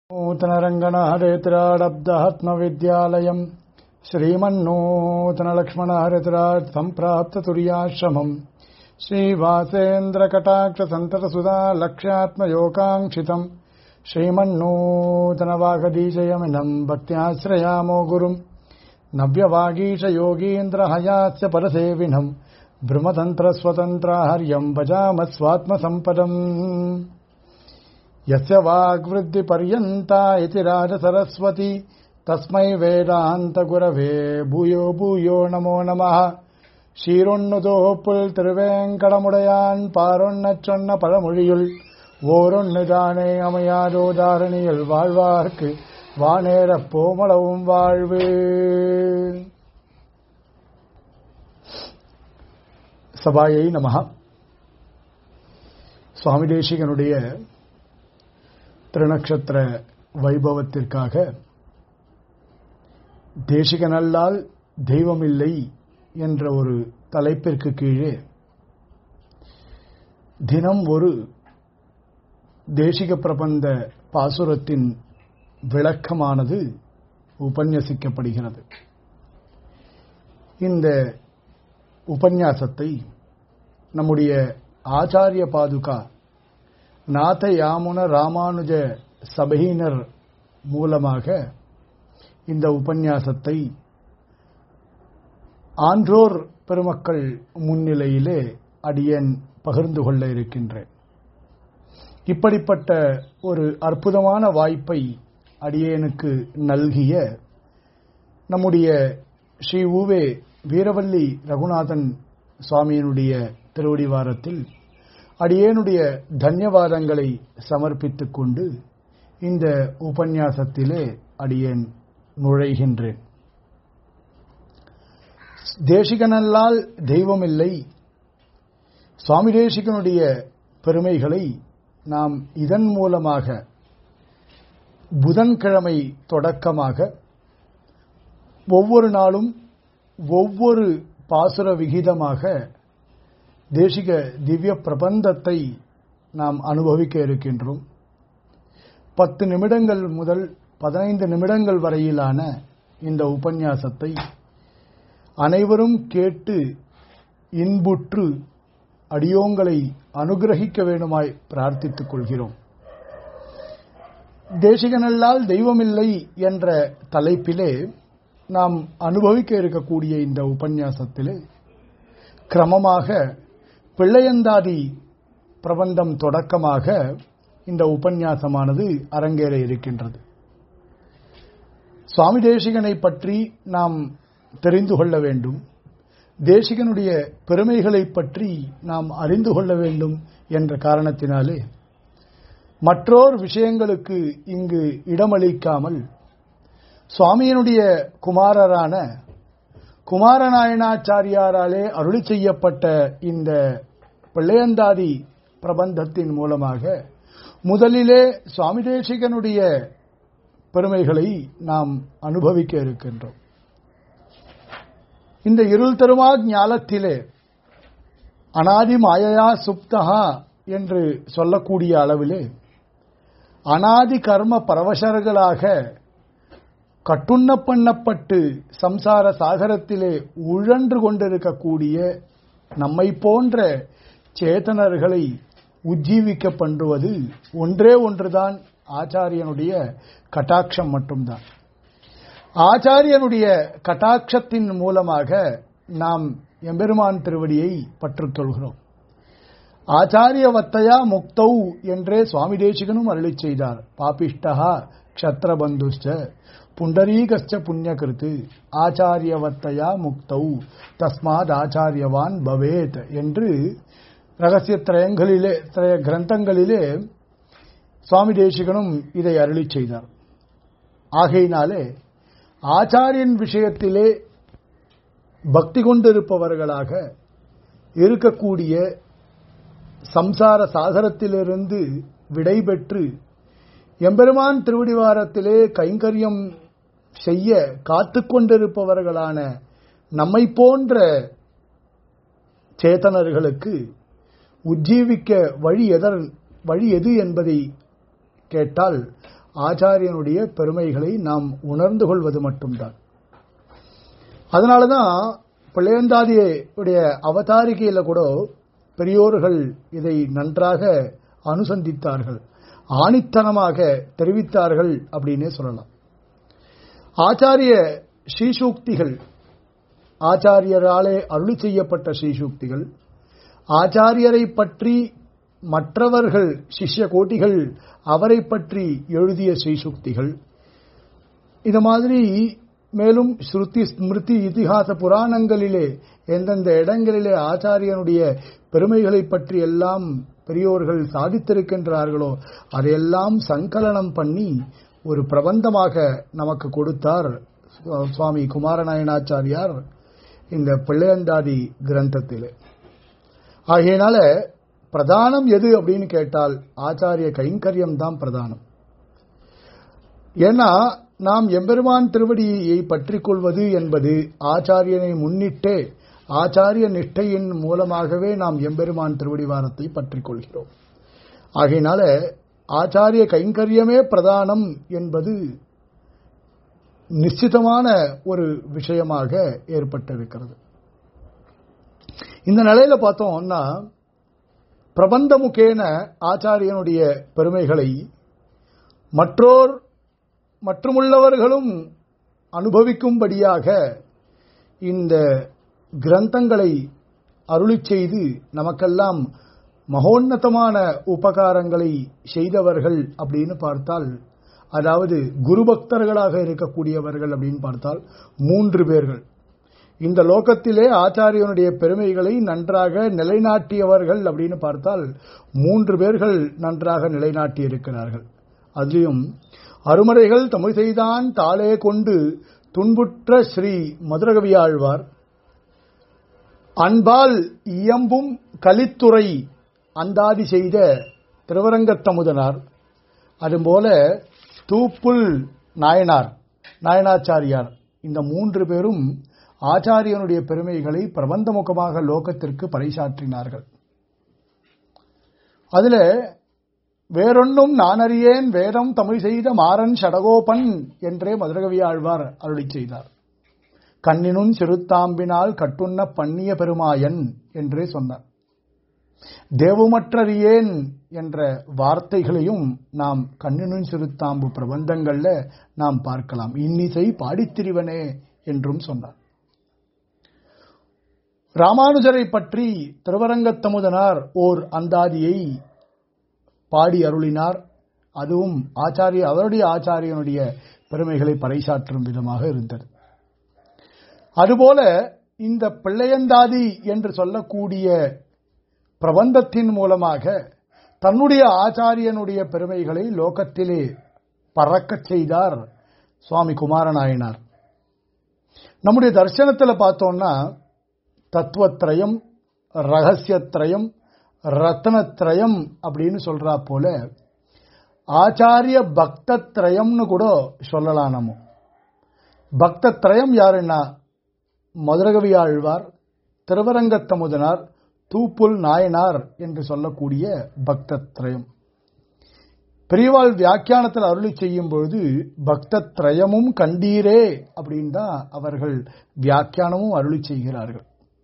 नूतनरङ्गनहरेतिराडब्दहत्मविद्यालयम् श्रीमन्नूतनलक्ष्मणहरितिराट् सम्प्राप्ततुर्याश्रमम् श्रीवासेन्द्रकटाक्षसन्ततसुधा लक्ष्यात्मयोगाङ्क्षितम् श्रीमन्नूतनवागदीशयमिनम् भक्त्याश्रयामो गुरुम् नव्यवागीशयोगीन्द्रहयास्य परसेविनम् ब्रह्मतन्त्रस्वतन्त्राहर्यम् भजामः स्वात्मसम्पदम् यस्य वाग्वृद्धिपर्यन्ता इति राजसरस्वती तस्मै वेदान्तगुरवे भूयो भूयो नमो நமः சீரொன்னுதோ புல் திருவேங்கடமுடையான் பாரொன்னச் சொன்ன பழமொழியுள் ஓரொன்னு தானே அமையாதோ தாரணியில் வாழ்வார்க்கு வானேரப் போமளவும் வாழ்வு சபாயை நமஹ சுவாமி தேசிகனுடைய திருநக்ஷத்திர வைபவத்திற்காக தேசிகனல்லால் தெய்வமில்லை என்ற ஒரு தலைப்பிற்கு கீழே தினம் ஒரு தேசிக பிரபந்த பாசுரத்தின் விளக்கமானது உபன்யசிக்கப்படுகிறது இந்த உபன்யாசத்தை நம்முடைய ஆச்சாரிய பாதுகா நாத யாமுன ராமானுஜ சபையினர் மூலமாக இந்த உபன்யாசத்தை ஆன்றோர் பெருமக்கள் முன்னிலையிலே அடியேன் பகிர்ந்து கொள்ள இருக்கின்றேன் இப்படிப்பட்ட ஒரு அற்புதமான வாய்ப்பை அடியேனுக்கு நல்கிய நம்முடைய ஸ்ரீ ஊவே வீரவல்லி ரகுநாதன் சுவாமியினுடைய திருவடிவாரத்தில் அடியேனுடைய தன்யவாதங்களை சமர்ப்பித்துக் கொண்டு இந்த உபன்யாசத்திலே அடியேன் நுழைகின்றேன் தேசிகனல்லால் தெய்வமில்லை சுவாமி தேசிகனுடைய பெருமைகளை நாம் இதன் மூலமாக புதன்கிழமை தொடக்கமாக ஒவ்வொரு நாளும் ஒவ்வொரு பாசுர விகிதமாக தேசிக திவ்ய பிரபந்தத்தை நாம் அனுபவிக்க இருக்கின்றோம் பத்து நிமிடங்கள் முதல் பதினைந்து நிமிடங்கள் வரையிலான இந்த உபன்யாசத்தை அனைவரும் கேட்டு இன்புற்று அடியோங்களை அனுகிரகிக்க வேண்டுமாய் பிரார்த்தித்துக் கொள்கிறோம் தேசிகனல்லால் தெய்வமில்லை என்ற தலைப்பிலே நாம் அனுபவிக்க இருக்கக்கூடிய இந்த உபன்யாசத்திலே கிரமமாக பிள்ளையந்தாதி பிரபந்தம் தொடக்கமாக இந்த உபன்யாசமானது அரங்கேற இருக்கின்றது சுவாமி தேசிகனை பற்றி நாம் தெரிந்து கொள்ள வேண்டும் தேசிகனுடைய பெருமைகளை பற்றி நாம் அறிந்து கொள்ள வேண்டும் என்ற காரணத்தினாலே மற்றோர் விஷயங்களுக்கு இங்கு இடமளிக்காமல் சுவாமியினுடைய குமாரரான குமாரநாயனாச்சாரியாராலே அருளி செய்யப்பட்ட இந்த பிள்ளையந்தாதி பிரபந்தத்தின் மூலமாக முதலிலே சுவாமி தேசிகனுடைய பெருமைகளை நாம் அனுபவிக்க இருக்கின்றோம் இந்த இருள் தருமா ஞாலத்திலே அனாதி மாயையா சுப்தகா என்று சொல்லக்கூடிய அளவிலே அனாதி கர்ம பரவசர்களாக கட்டுண்ண பண்ணப்பட்டு சம்சார சாகரத்திலே உழன்று கொண்டிருக்கக்கூடிய நம்மை போன்ற சேதனர்களை உஜ்ஜீவிக்க பண்ணுவது ஒன்றே ஒன்றுதான் ஆச்சாரியனுடைய கட்டாட்சம் மட்டும்தான் ஆச்சாரியனுடைய கட்டாட்சத்தின் மூலமாக நாம் எம்பெருமான் திருவடியை பற்றுக்கொள்கிறோம் ஆச்சாரிய வத்தையா முக்தௌ என்றே சுவாமி தேசிகனும் அருளி செய்தார் பாபிஷ்டா க்ஷத்ரபந்துஷ்ட புண்டரீகஸ்ட புண்ணியகிருத்து ஆச்சாரியவத்தையா முக்தௌ தஸ்மாத் ஆச்சாரியவான் பவேத் என்று ரகசிய திரயங்களிலே திரய கிரந்தங்களிலே சுவாமி தேசிகனும் இதை அருளி செய்தார் ஆகையினாலே ஆச்சாரியன் விஷயத்திலே பக்தி கொண்டிருப்பவர்களாக இருக்கக்கூடிய சம்சார சாகரத்திலிருந்து விடைபெற்று எம்பெருமான் திருவடிவாரத்திலே கைங்கரியம் செய்ய காத்து கொண்டிருப்பவர்களான நம்மை போன்ற சேத்தனர்களுக்கு உஜ்ஜீவிக்க வழி எதர் வழி எது என்பதை கேட்டால் ஆச்சாரியனுடைய பெருமைகளை நாம் உணர்ந்து கொள்வது மட்டும்தான் அதனாலதான் பிள்ளையந்தாதியுடைய அவதாரிகையில கூட பெரியோர்கள் இதை நன்றாக அனுசந்தித்தார்கள் ஆணித்தனமாக தெரிவித்தார்கள் அப்படின்னே சொல்லலாம் ஆச்சாரிய ஸ்ரீசூக்திகள் ஆச்சாரியராலே அருளி செய்யப்பட்ட ஸ்ரீசூக்திகள் ஆச்சாரியரை பற்றி மற்றவர்கள் சிஷ்ய கோட்டிகள் அவரை பற்றி எழுதிய ஸ்ரீசூக்திகள் இது மாதிரி மேலும் ஸ்ருதி ஸ்மிருதி இதிகாச புராணங்களிலே எந்தெந்த இடங்களிலே ஆச்சாரியனுடைய பெருமைகளை பற்றி எல்லாம் பெரியோர்கள் சாதித்திருக்கின்றார்களோ அதையெல்லாம் சங்கலனம் பண்ணி ஒரு பிரபந்தமாக நமக்கு கொடுத்தார் சுவாமி குமாரநாயனாச்சாரியார் இந்த பிள்ளையந்தாதி கிரந்தத்திலே ஆகையினால பிரதானம் எது அப்படின்னு கேட்டால் ஆச்சாரிய கைங்கரியம் தான் பிரதானம் ஏன்னா நாம் எம்பெருமான் திருவடியை பற்றிக் கொள்வது என்பது ஆச்சாரியனை முன்னிட்டே ஆச்சாரிய நிஷ்டையின் மூலமாகவே நாம் எம்பெருமான் திருவடி வாரத்தை பற்றிக் கொள்கிறோம் ஆகையினால ஆச்சாரிய கைங்கரியமே பிரதானம் என்பது நிச்சிதமான ஒரு விஷயமாக ஏற்பட்டிருக்கிறது இந்த நிலையில பார்த்தோம்னா பிரபந்தமுகேன ஆச்சாரியனுடைய பெருமைகளை மற்றோர் மற்றுமுள்ளவர்களும் அனுபவிக்கும்படியாக இந்த கிரந்தங்களை அருளி செய்து நமக்கெல்லாம் மகோன்னதமான உபகாரங்களை செய்தவர்கள் அப்படின்னு பார்த்தால் அதாவது குரு பக்தர்களாக இருக்கக்கூடியவர்கள் அப்படின்னு பார்த்தால் மூன்று பேர்கள் இந்த லோகத்திலே ஆச்சாரியனுடைய பெருமைகளை நன்றாக நிலைநாட்டியவர்கள் அப்படின்னு பார்த்தால் மூன்று பேர்கள் நன்றாக நிலைநாட்டி இருக்கிறார்கள் அதிலும் அருமறைகள் தமிழ் செய்தான் தாளே கொண்டு துன்புற்ற ஸ்ரீ மதுரகவியாழ்வார் அன்பால் இயம்பும் கலித்துறை அந்தாதி செய்த திருவரங்கத்தமுதனார் அதுபோல தூப்புல் நாயனார் நாயனாச்சாரியார் இந்த மூன்று பேரும் ஆச்சாரியனுடைய பெருமைகளை பிரபந்தமுகமாக லோகத்திற்கு பறைசாற்றினார்கள் அதுல வேறொன்னும் நானறியேன் வேதம் தமிழ் செய்த மாறன் சடகோபன் என்றே மதுரகவி ஆழ்வார் அருளி செய்தார் கண்ணினும் சிறுத்தாம்பினால் கட்டுண்ண பண்ணிய பெருமாயன் என்றே சொன்னார் தேவுமற்றறியேன் என்ற வார்த்தைகளையும் நாம் கண்ணினும் சிறுத்தாம்பு பிரபந்தங்கள்ல நாம் பார்க்கலாம் இன்னிசை பாடித்திரிவனே என்றும் சொன்னார் ராமானுஜரை பற்றி திருவரங்கத்தமுதனார் ஓர் அந்தாதியை பாடி அருளினார் அதுவும் ஆச்சாரிய அவருடைய ஆச்சாரியனுடைய பெருமைகளை பறைசாற்றும் விதமாக இருந்தது அதுபோல இந்த பிள்ளையந்தாதி என்று சொல்லக்கூடிய பிரபந்தத்தின் மூலமாக தன்னுடைய ஆச்சாரியனுடைய பெருமைகளை லோகத்திலே பறக்கச் செய்தார் சுவாமி குமாரநாயனார் நம்முடைய தர்சனத்தில் பார்த்தோம்னா தத்துவத்திரயம் ரகசியத்திரயம் ரத்னத்ரயம் அப்படின்னு சொல்றா போல ஆச்சாரிய பக்தத்ரயம்னு கூட சொல்லலாம் நம்ம பக்தத்ரயம் யாருன்னா மதுரகவி ஆழ்வார் திருவரங்கத்தமுதனார் தூப்புல் நாயனார் என்று சொல்லக்கூடிய பக்தத்ரயம் பெரியவாள் வியாக்கியானத்தில் அருளி செய்யும் பொழுது பக்தத்ரயமும் கண்டீரே அப்படின்னு தான் அவர்கள் வியாக்கியானமும் அருளி செய்கிறார்கள்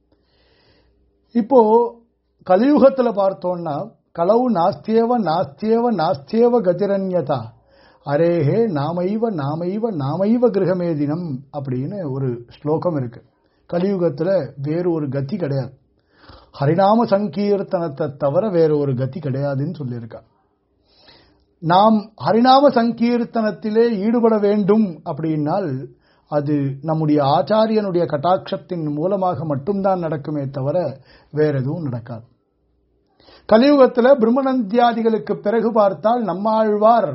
இப்போ கலியுகத்துல பார்த்தோம்னா கலவு நாஸ்தியேவ நாஸ்தியேவ நாஸ்தியேவ கதிரன்யதா அரேஹே நாமைவ நாமைவ நாமைவ கிரகமேதினம் அப்படின்னு ஒரு ஸ்லோகம் இருக்கு கலியுகத்துல வேறு ஒரு கதி கிடையாது ஹரிநாம சங்கீர்த்தனத்தை தவிர வேற ஒரு கதி கிடையாதுன்னு சொல்லியிருக்கா நாம் ஹரிநாம சங்கீர்த்தனத்திலே ஈடுபட வேண்டும் அப்படின்னால் அது நம்முடைய ஆச்சாரியனுடைய கட்டாட்சத்தின் மூலமாக மட்டும்தான் நடக்குமே தவிர வேற எதுவும் நடக்காது கலியுகத்தில் பிரம்மநந்தியாதிகளுக்கு பிறகு பார்த்தால் நம்மாழ்வார்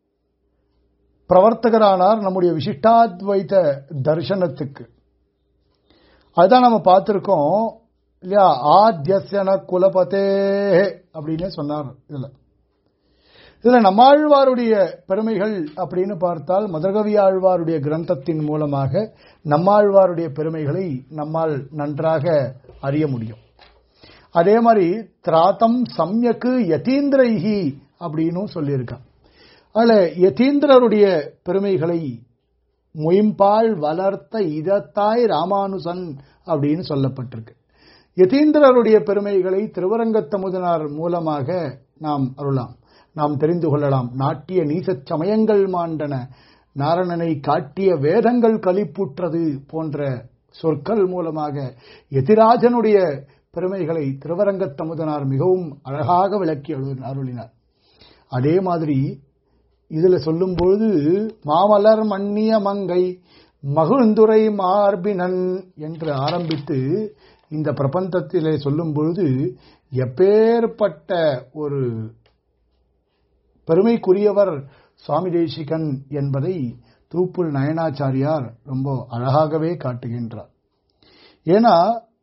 பிரவர்த்தகரானார் நம்முடைய விசிஷ்டாத்வைத தர்சனத்துக்கு அதுதான் நம்ம பார்த்திருக்கோம் இல்லையா ஆத்தியசன குலபதே அப்படின்னு சொன்னார் இதுல இதுல நம்மாழ்வாருடைய பெருமைகள் அப்படின்னு பார்த்தால் மதுரகவி ஆழ்வாருடைய கிரந்தத்தின் மூலமாக நம்மாழ்வாருடைய பெருமைகளை நம்மால் நன்றாக அறிய முடியும் அதே மாதிரி திராத்தம் சம்யக்கு யதீந்திரைஹி அப்படின்னு சொல்லியிருக்கான் அதில் யதீந்திரருடைய பெருமைகளை மொயம்பால் வளர்த்த இதத்தாய் ராமானுசன் அப்படின்னு சொல்லப்பட்டிருக்கு யதீந்திரருடைய பெருமைகளை திருவரங்கத்தமுதனார் மூலமாக நாம் அருளாம் நாம் தெரிந்து கொள்ளலாம் நாட்டிய நீசச் சமயங்கள் மாண்டன நாரணனை காட்டிய வேதங்கள் கலிப்புற்றது போன்ற சொற்கள் மூலமாக எதிராஜனுடைய பெருமைகளை திருவரங்கத்தமுதனார் மிகவும் அழகாக விளக்கி அருள்- அருளினார் அதே மாதிரி இதுல சொல்லும் பொழுது மாமலர் மன்னிய மங்கை மகிழ்ந்துரை மார்பினன் என்று ஆரம்பித்து இந்த பிரபந்தத்திலே சொல்லும் பொழுது எப்பேற்பட்ட ஒரு பெருமைக்குரியவர் சுவாமி தேசிகன் என்பதை தூப்புல் நயனாச்சாரியார் ரொம்ப அழகாகவே காட்டுகின்றார் ஏன்னா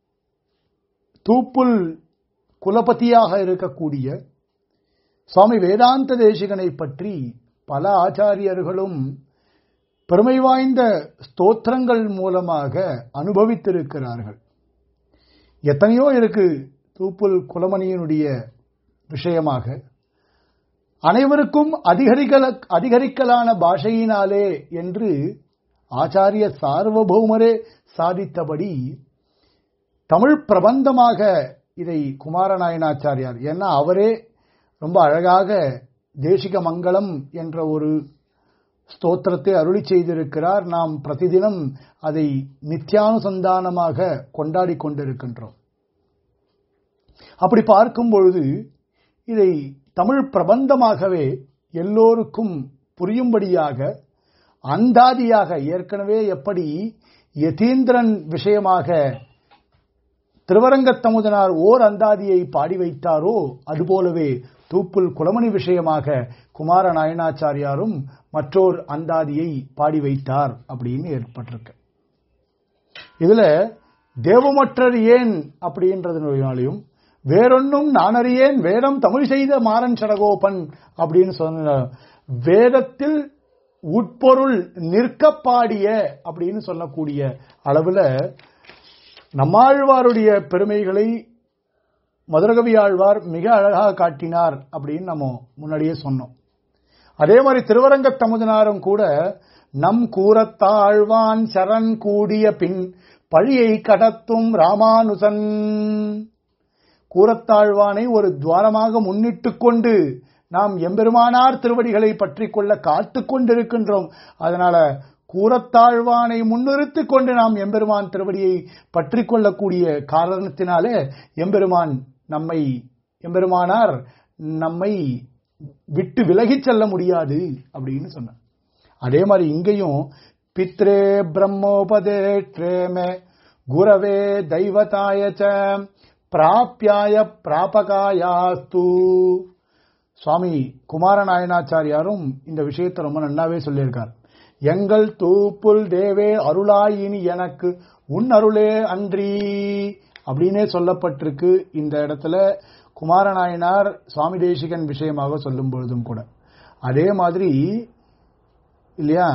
தூப்புல் குலபதியாக இருக்கக்கூடிய சுவாமி வேதாந்த தேசிகனை பற்றி பல ஆச்சாரியர்களும் பெருமை வாய்ந்த ஸ்தோத்திரங்கள் மூலமாக அனுபவித்திருக்கிறார்கள் எத்தனையோ இருக்கு தூப்புல் குலமணியினுடைய விஷயமாக அனைவருக்கும் அதிகரிக்கல அதிகரிக்கலான பாஷையினாலே என்று ஆச்சாரிய சார்வபௌமரே சாதித்தபடி தமிழ் பிரபந்தமாக இதை குமாரநாயனாச்சாரியார் ஏன்னா அவரே ரொம்ப அழகாக தேசிக மங்களம் என்ற ஒரு ஸ்தோத்திரத்தை அருளி செய்திருக்கிறார் நாம் பிரதிதினம் அதை நித்தியானுசந்தானமாக கொண்டாடி கொண்டிருக்கின்றோம் அப்படி பார்க்கும் பொழுது இதை தமிழ் பிரபந்தமாகவே எல்லோருக்கும் புரியும்படியாக அந்தாதியாக ஏற்கனவே எப்படி யதீந்திரன் விஷயமாக திருவரங்கத்தமுதனார் ஓர் அந்தாதியை பாடி வைத்தாரோ அதுபோலவே தூப்புல் குலமணி விஷயமாக குமார நாயனாச்சாரியாரும் மற்றோர் அந்தாதியை பாடி வைத்தார் அப்படின்னு ஏற்பட்டிருக்கு இதுல தேவமற்றர் ஏன் அப்படின்றதுனாலையும் வேறொன்னும் நானறியேன் வேதம் தமிழ் செய்த மாறன் சடகோபன் அப்படின்னு சொன்ன வேதத்தில் உட்பொருள் நிற்க பாடிய அப்படின்னு சொல்லக்கூடிய அளவுல நம்மாழ்வாருடைய பெருமைகளை மதுரகவி ஆழ்வார் மிக அழகாக காட்டினார் அப்படின்னு நம்ம முன்னாடியே சொன்னோம் அதே மாதிரி திருவரங்க தமுதனாரும் கூட நம் கூறத்தாழ்வான் சரண் கூடிய பின் பழியை கடத்தும் ராமானுசன் கூறத்தாழ்வானை ஒரு துவாரமாக முன்னிட்டு கொண்டு நாம் எம்பெருமானார் திருவடிகளை பற்றி கொள்ள காத்துக் கொண்டிருக்கின்றோம் அதனால கூறத்தாழ்வானை முன்னிறுத்திக் கொண்டு நாம் எம்பெருமான் திருவடியை பற்றி கொள்ளக்கூடிய காரணத்தினாலே எம்பெருமான் நம்மை எம்பெருமானார் நம்மை விட்டு விலகிச் செல்ல முடியாது அப்படின்னு சொன்னார் அதே மாதிரி இங்கேயும் பித்ரே பிரம்மோபதேற்றேமே குரவே தெய்வதாய ச பிராப்யாய பிராபகாயாஸ்து சுவாமி குமாரநாயனாச்சாரியாரும் இந்த விஷயத்தை ரொம்ப நன்னாவே சொல்லியிருக்கார் எங்கள் தூப்புல் தேவே அருளாயினி எனக்கு உன் அருளே அன்றி அப்படின்னே சொல்லப்பட்டிருக்கு இந்த இடத்துல குமாரநாயனார் சுவாமி தேசிகன் விஷயமாக சொல்லும் பொழுதும் கூட அதே மாதிரி இல்லையா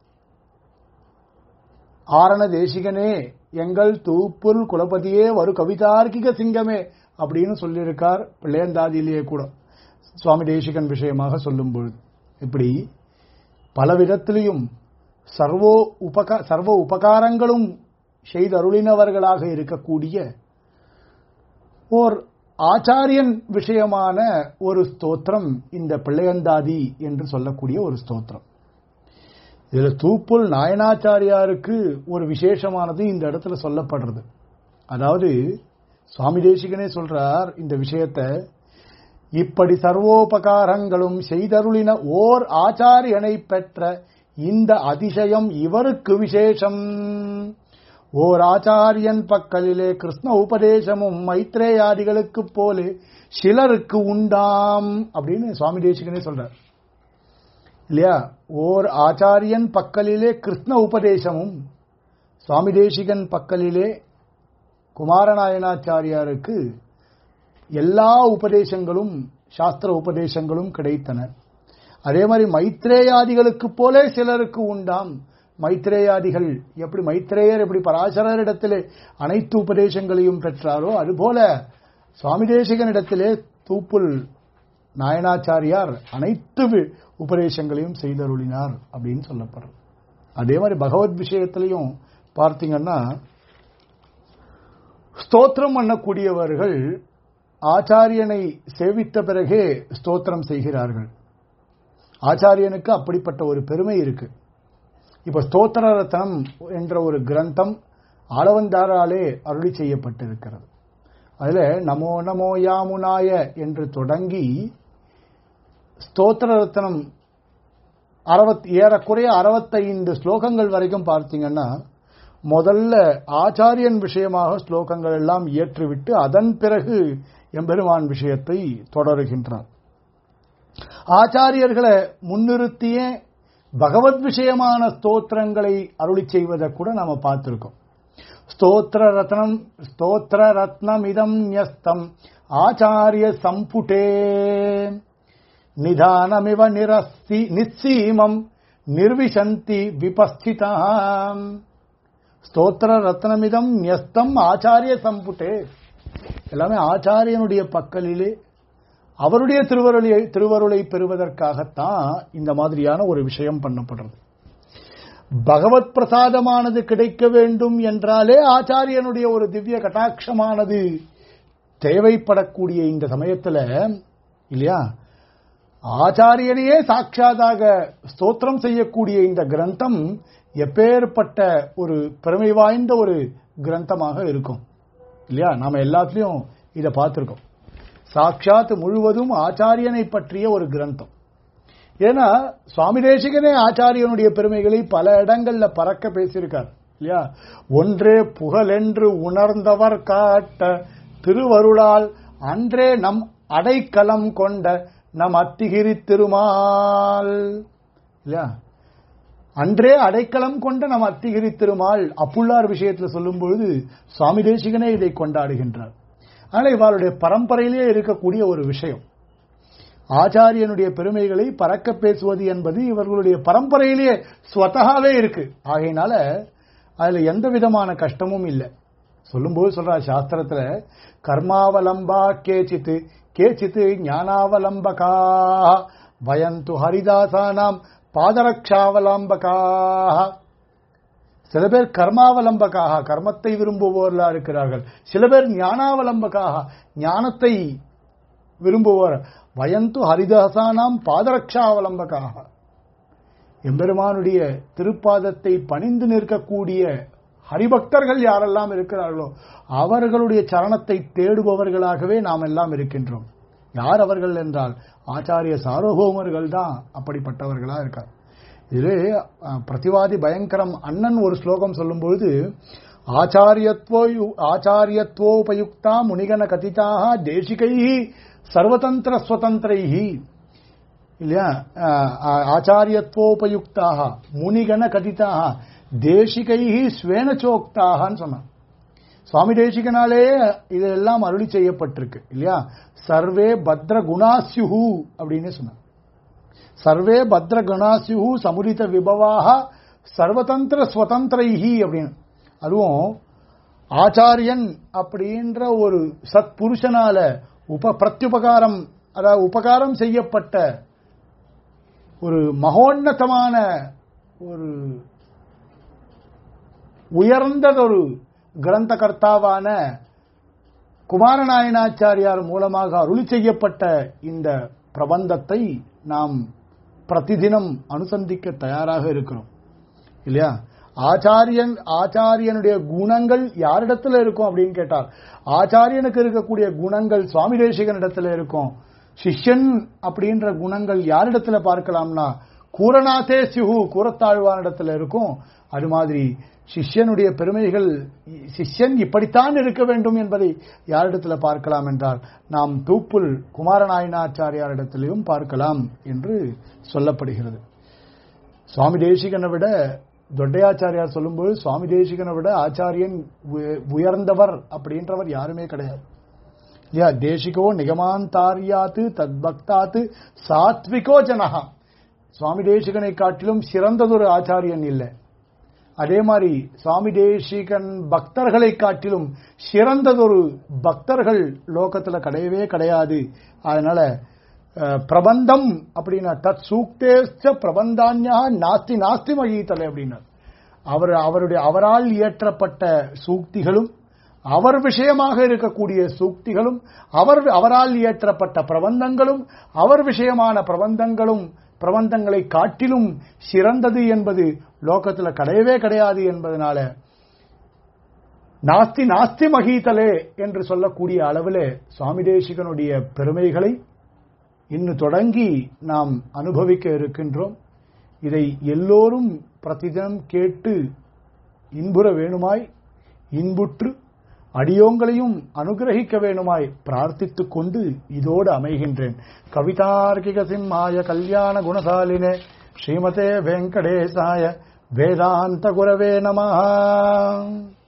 ஆரண தேசிகனே எங்கள் தூப்புல் குலபதியே ஒரு கவிதார்க்கிக சிங்கமே அப்படின்னு சொல்லியிருக்கார் பிள்ளையந்தாதியிலேயே கூட சுவாமி தேசிகன் விஷயமாக சொல்லும் பொழுது இப்படி பல விதத்திலையும் சர்வோ உபக சர்வ உபகாரங்களும் செய்தருளினவர்களாக இருக்கக்கூடிய ஓர் ஆச்சாரியன் விஷயமான ஒரு ஸ்தோத்திரம் இந்த பிள்ளையந்தாதி என்று சொல்லக்கூடிய ஒரு ஸ்தோத்திரம் இதுல தூப்புல் நாயனாச்சாரியாருக்கு ஒரு விசேஷமானது இந்த இடத்துல சொல்லப்படுறது அதாவது சுவாமி தேசிகனே சொல்றார் இந்த விஷயத்தை இப்படி சர்வோபகாரங்களும் செய்தருளின ஓர் ஆச்சாரியனை பெற்ற இந்த அதிசயம் இவருக்கு விசேஷம் ஓர் ஆச்சாரியன் பக்கலிலே கிருஷ்ண உபதேசமும் மைத்ரேயாதிகளுக்கு போலே சிலருக்கு உண்டாம் அப்படின்னு சுவாமி தேசிகனே சொல்றார் இல்லையா ஓர் ஆச்சாரியன் பக்கலிலே கிருஷ்ண உபதேசமும் சுவாமி தேசிகன் பக்கலிலே குமாரநாயனாச்சாரியாருக்கு எல்லா உபதேசங்களும் சாஸ்திர உபதேசங்களும் கிடைத்தன அதே மாதிரி மைத்ரேயாதிகளுக்கு போலே சிலருக்கு உண்டாம் மைத்ரேயாதிகள் எப்படி மைத்ரேயர் எப்படி பராசரரிடத்திலே அனைத்து உபதேசங்களையும் பெற்றாரோ அதுபோல சுவாமி தேசிகனிடத்திலே தூப்புல் நாயனாச்சாரியார் அனைத்து வி- உபதேசங்களையும் செய்தருளினார் அப்படின்னு சொல்லப்படுறது அதே மாதிரி பகவத் விஷயத்திலையும் பார்த்தீங்கன்னா ஸ்தோத்திரம் பண்ணக்கூடியவர்கள் ஆச்சாரியனை சேவித்த பிறகே ஸ்தோத்திரம் செய்கிறார்கள் ஆச்சாரியனுக்கு அப்படிப்பட்ட ஒரு பெருமை இருக்கு இப்ப ஸ்தோத்திர ரத்னம் என்ற ஒரு கிரந்தம் ஆளவந்தாராலே அருளி செய்யப்பட்டிருக்கிறது அதுல நமோ நமோ யாமுனாய என்று தொடங்கி ஸ்தோத்திர ரத்னம் அறுபத் ஏறக்குறைய அறுபத்தைந்து ஸ்லோகங்கள் வரைக்கும் பார்த்தீங்கன்னா முதல்ல ஆச்சாரியன் விஷயமாக ஸ்லோகங்கள் எல்லாம் இயற்றிவிட்டு அதன் பிறகு எம்பெருமான் விஷயத்தை தொடருகின்றார் ஆச்சாரியர்களை முன்னிறுத்திய பகவத் விஷயமான ஸ்தோத்திரங்களை அருளி செய்வதை கூட நாம பார்த்திருக்கோம் ஸ்தோத்திர ரத்னம் ஸ்தோத்திர ரத்னம் இதம் யஸ்தம் ஆச்சாரிய சம்புட்டே நிதானமிவ நிரஸ்தி நிச்சீமம் நிர்விசந்தி விபஸ்திதாம் ஸ்தோத்திர ரத்னமிதம் நியஸ்தம் ஆச்சாரிய சம்புட்டே எல்லாமே ஆச்சாரியனுடைய பக்கலிலே அவருடைய திருவருளை திருவருளை பெறுவதற்காகத்தான் இந்த மாதிரியான ஒரு விஷயம் பண்ணப்படுறது பகவத் பிரசாதமானது கிடைக்க வேண்டும் என்றாலே ஆச்சாரியனுடைய ஒரு திவ்ய கட்டாட்சமானது தேவைப்படக்கூடிய இந்த சமயத்துல இல்லையா ஆச்சாரியனையே சாட்சாதாக ஸ்தோத்திரம் செய்யக்கூடிய இந்த கிரந்தம் எப்பேற்பட்ட ஒரு பெருமை வாய்ந்த ஒரு கிரந்தமாக இருக்கும் இல்லையா நாம எல்லாத்துலயும் இதை பார்த்திருக்கோம் சாட்சாத் முழுவதும் ஆச்சாரியனை பற்றிய ஒரு கிரந்தம் ஏன்னா சுவாமி தேசிகனே ஆச்சாரியனுடைய பெருமைகளை பல இடங்கள்ல பறக்க பேசியிருக்கார் இல்லையா ஒன்றே புகழென்று உணர்ந்தவர் காட்ட திருவருளால் அன்றே நம் அடைக்கலம் கொண்ட நம் அத்திகிரி திருமால் இல்லையா அன்றே அடைக்கலம் கொண்ட நம் அத்திகிரி திருமால் அப்புள்ளார் விஷயத்துல சொல்லும் பொழுது சுவாமி தேசிகனே இதை கொண்டாடுகின்றார் அதனால இவருடைய பரம்பரையிலே இருக்கக்கூடிய ஒரு விஷயம் ஆச்சாரியனுடைய பெருமைகளை பறக்க பேசுவது என்பது இவர்களுடைய பரம்பரையிலேயே ஸ்வத்தகாவே இருக்கு ஆகையினால அதுல எந்த விதமான கஷ்டமும் இல்லை சொல்லும்போது சொல்ற சாஸ்திரத்துல கர்மாவலம்பா கேச்சித்து கேச்சித்து ஞானாவலம்பகா வயந்து ஹரிதாசானாம் பாதரக்ஷாவலம்பகாக சில பேர் கர்மாவலம்பகாக கர்மத்தை விரும்புவோர்களா இருக்கிறார்கள் சில பேர் ஞானாவலம்பகாக ஞானத்தை விரும்புவோர் வயந்து ஹரிதாசானாம் பாதரக்ஷாவலம்பகாக எம்பெருமானுடைய திருப்பாதத்தை பணிந்து நிற்கக்கூடிய ஹரிபக்தர்கள் யாரெல்லாம் இருக்கிறார்களோ அவர்களுடைய சரணத்தை தேடுபவர்களாகவே நாம் எல்லாம் இருக்கின்றோம் யார் அவர்கள் என்றால் ஆச்சாரிய சார்வபௌமர்கள் தான் அப்படிப்பட்டவர்களா இருக்கார் இதிலே பிரதிவாதி பயங்கரம் அண்ணன் ஒரு ஸ்லோகம் சொல்லும்பொழுது ஆச்சாரியத்வோ ஆச்சாரியத்வோபயுக்தா முனிகன கதிதாக தேசிகை சர்வதந்திர ஸ்வதந்திரைஹி இல்லையா ஆச்சாரியத்வோபயுக்தாக முனிகன கதிதாக தேசிகை ஸ்வேனச்சோக்தாகன்னு சொன்னான் சுவாமி தேசிகனாலே இதெல்லாம் அருளி செய்யப்பட்டிருக்கு இல்லையா சர்வே பத்ர குணாசியுஹு அப்படின்னு சொன்னார் சர்வே பத்ர குணாசியுஹு சமுரித விபவாக சர்வதந்திர ஸ்வதந்திரைஹி அப்படின்னு அதுவும் ஆச்சாரியன் அப்படின்ற ஒரு சத் புருஷனால உப பிரத்யுபகாரம் அதாவது உபகாரம் செய்யப்பட்ட ஒரு மகோன்னதமான ஒரு உயர்ந்ததொரு கிரந்த கர்த்தாவான குமாரநாயனாச்சாரியார் மூலமாக அருளி செய்யப்பட்ட இந்த பிரபந்தத்தை நாம் பிரதிதினம் அனுசந்திக்க தயாராக இருக்கிறோம் இல்லையா ஆச்சாரியன் ஆச்சாரியனுடைய குணங்கள் யாரிடத்துல இருக்கும் அப்படின்னு கேட்டால் ஆச்சாரியனுக்கு இருக்கக்கூடிய குணங்கள் சுவாமி தேசிகன் இடத்துல இருக்கும் சிஷ்யன் அப்படின்ற குணங்கள் யாரிடத்துல பார்க்கலாம்னா கூரநாதே சிஹு கூரத்தாழ்வானிடத்துல இருக்கும் அது மாதிரி சிஷ்யனுடைய பெருமைகள் சிஷ்யன் இப்படித்தான் இருக்க வேண்டும் என்பதை யாரிடத்துல பார்க்கலாம் என்றால் நாம் தூப்புல் குமாரநாயனாச்சாரியாரிடத்திலையும் பார்க்கலாம் என்று சொல்லப்படுகிறது சுவாமி தேசிகனை விட தொட்டையாச்சாரியார் சொல்லும்போது சுவாமி தேசிகனை விட ஆச்சாரியன் உயர்ந்தவர் அப்படின்றவர் யாருமே கிடையாது இல்லையா தேசிகோ நிகமாந்தாரியாத்து தத்பக்தாத்து சாத்விகோ ஜனகா சுவாமி தேசிகனை காட்டிலும் சிறந்ததொரு ஆச்சாரியன் இல்லை அதே மாதிரி சுவாமி தேசிகன் பக்தர்களை காட்டிலும் சிறந்ததொரு பக்தர்கள் லோகத்துல கிடையவே கிடையாது அதனால அஹ், பிரபந்தம் அப்படின்னா தத் சூக்தேச்ச பிரபந்தான்யா நாஸ்தி நாஸ்தி மகீதலை அப்படின்னார் அவர் அவருடைய அவரால் இயற்றப்பட்ட சூக்திகளும் அவர் விஷயமாக இருக்கக்கூடிய சூக்திகளும் அவர் அவரால் இயற்றப்பட்ட பிரபந்தங்களும் அவர் விஷயமான பிரபந்தங்களும் பிரபந்தங்களை காட்டிலும் சிறந்தது என்பது லோகத்துல கிடையவே கிடையாது என்பதனால நாஸ்தி நாஸ்தி மகீதலே என்று சொல்லக்கூடிய அளவிலே சுவாமி தேசிகனுடைய பெருமைகளை இன்று தொடங்கி நாம் அனுபவிக்க இருக்கின்றோம் இதை எல்லோரும் பிரதிதினம் கேட்டு இன்புற வேணுமாய் இன்புற்று அடியோங்களையும் அனுகிரகிக்க வேணுமாய் பிரார்த்தித்துக் கொண்டு இதோடு அமைகின்றேன் கவிதார்க்கிக சிம்மாய கல்யாண குணசாலினே ஸ்ரீமதே வெங்கடேசாய வேதாந்த குரவே நமஹ